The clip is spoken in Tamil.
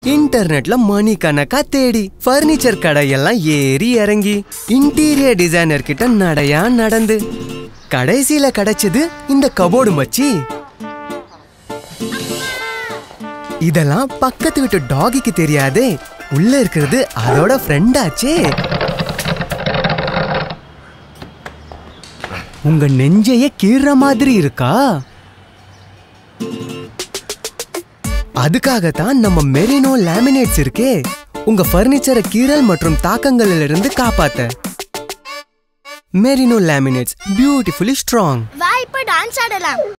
இன்டர்நெட்ல மணிக்கணக்கா தேடி ஃபர்னிச்சர் கடையெல்லாம் ஏறி இறங்கி இன்டீரியர் டிசைனர் கிட்ட நடையா நடந்து கடைசியில கிடைச்சது இந்த கபோர்டு மச்சி இதெல்லாம் பக்கத்து வீட்டு டாகிக்கு தெரியாதே உள்ள இருக்கிறது அதோட ஃப்ரெண்டாச்சே உங்க நெஞ்சையே கீற மாதிரி இருக்கா அதுக்காகத்தான் நம்ம மெரினோ லேமினேட்ஸ் இருக்கே உங்க ஃபர்னிச்சரை கீறல் மற்றும் தாக்கங்களில் இருந்து காப்பாத்த மெரினோ லேமினேட்ஸ் பியூட்டிஃபுல்லி ஸ்ட்ராங் வா இப்போ டான்ஸ் ஆடலாம்